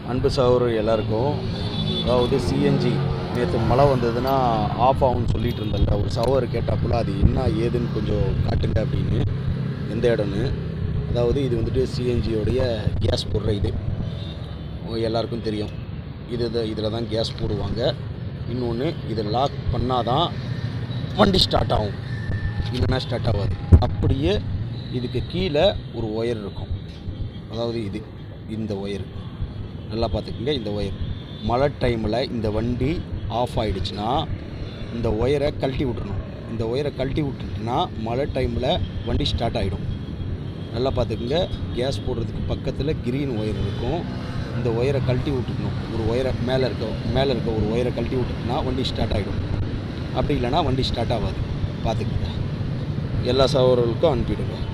அன்பு சகோதரர் எல்லாருக்கும் அதாவது சிஎன்ஜி நேற்று மழை வந்ததுன்னா ஆஃப் ஆகும்னு சொல்லிட்டு இருந்தல ஒரு சகோதரர் கேட்டாப்புல அது என்ன ஏதுன்னு கொஞ்சம் காட்டுங்க அப்படின்னு எந்த இடம்னு அதாவது இது வந்துட்டு சிஎன்ஜியோடைய கேஸ் போடுற இது உங்க எல்லாருக்கும் தெரியும் இது இதில் தான் கேஸ் போடுவாங்க இன்னொன்று இதை லாக் பண்ணால் தான் வண்டி ஸ்டார்ட் ஆகும் இல்லைன்னா ஸ்டார்ட் ஆகாது அப்படியே இதுக்கு கீழே ஒரு ஒயர் இருக்கும் அதாவது இது இந்த ஒயர் நல்லா பார்த்துக்குங்க இந்த ஒயர் மழை டைமில் இந்த வண்டி ஆஃப் ஆயிடுச்சுன்னா இந்த ஒயரை கழட்டி விட்டுறணும் இந்த ஒயரை கழட்டி விட்டுட்டுனா மழை டைமில் வண்டி ஸ்டார்ட் ஆகிடும் நல்லா பார்த்துக்குங்க கேஸ் போடுறதுக்கு பக்கத்தில் கிரீன் ஒயர் இருக்கும் இந்த ஒயரை கழட்டி விட்டுக்கணும் ஒரு ஒயரை மேலே இருக்க மேலே இருக்க ஒரு ஒயரை கழட்டி விட்டுட்டுனா வண்டி ஸ்டார்ட் ஆகிடும் அப்படி இல்லைன்னா வண்டி ஸ்டார்ட் ஆகாது பார்த்துக்குங்க எல்லா சகோதரர்களுக்கும் அனுப்பிவிடுங்க